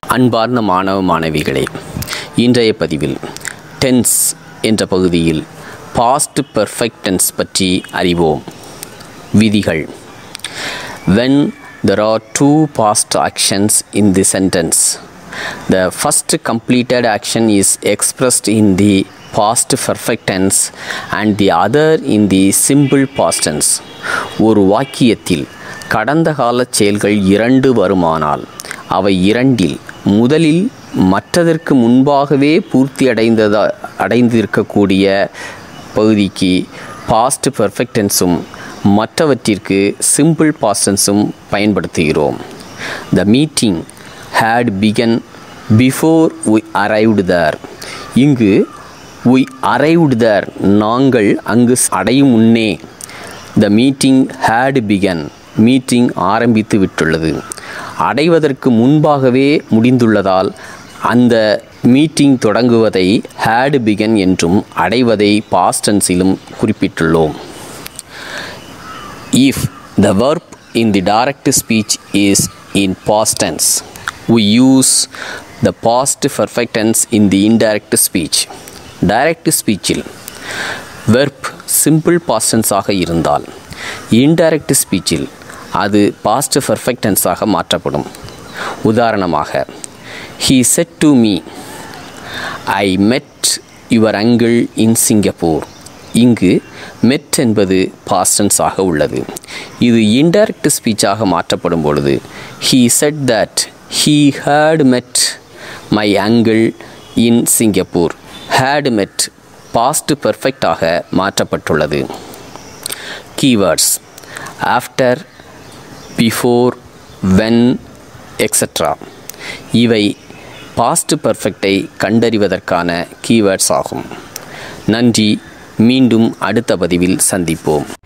அன்பார்ந்த மாணவ மாணவிகளே இன்றைய பதிவில் டென்ஸ் என்ற பகுதியில் பாஸ்ட் பெர்ஃபெக்ட் டென்ஸ் பற்றி அறிவோம் விதிகள் when there are two past actions in the sentence the first completed action is expressed in the past perfect tense and the other in the simple past tense ஒரு வாக்கியத்தில் கடந்த கால செயல்கள் இரண்டு வருமானால் அவை இரண்டில் முதலில் மற்றதற்கு முன்பாகவே பூர்த்தி அடைந்ததா அடைந்திருக்கக்கூடிய பகுதிக்கு பாஸ்ட் பெர்ஃபெக்ட் டென்ஸும் மற்றவற்றிற்கு சிம்பிள் பாஸ்டன்ஸும் பயன்படுத்துகிறோம் the meeting had begun before we arrived there இங்கு we arrived there நாங்கள் அங்கு அடையும் முன்னே the meeting had begun meeting ஆரம்பித்து விட்டுள்ளது அடைவதற்கு முன்பாகவே முடிந்துள்ளதால் அந்த மீட்டிங் தொடங்குவதை ஹேட் பிகன் என்றும் அடைவதை பாஸ்டன்ஸிலும் குறிப்பிட்டுள்ளோம் if the verb in the direct speech is in past tense we use the past perfect tense in the indirect speech direct speechல் வெர்ப் சிம்பிள் பாஸ்ட் டென்ஸாக இருந்தால் இன்டைரக்ட் ஸ்பீச்சில் அது பாஸ்ட் பெர்ஃபெக்ட் டென்ஸாக மாற்றப்படும் உதாரணமாக he said to me I met your uncle in Singapore இங்கு மெட் என்பது பாஸ்டன்ஸ் ஆக உள்ளது இது இன்டைரக்ட் ஸ்பீச்சாக மாற்றப்படும் பொழுது he said that he had met my uncle in Singapore had met past பெர்ஃபெக்டாக மாற்றப்பட்டுள்ளது keywords after before when etcetera இவை பாஸ்ட் பெர்ஃபெக்டை கண்டறிவதற்கான கீவேர்ட்ஸ் ஆகும் நன்றி மீண்டும் அடுத்த பதிவில் சந்திப்போம்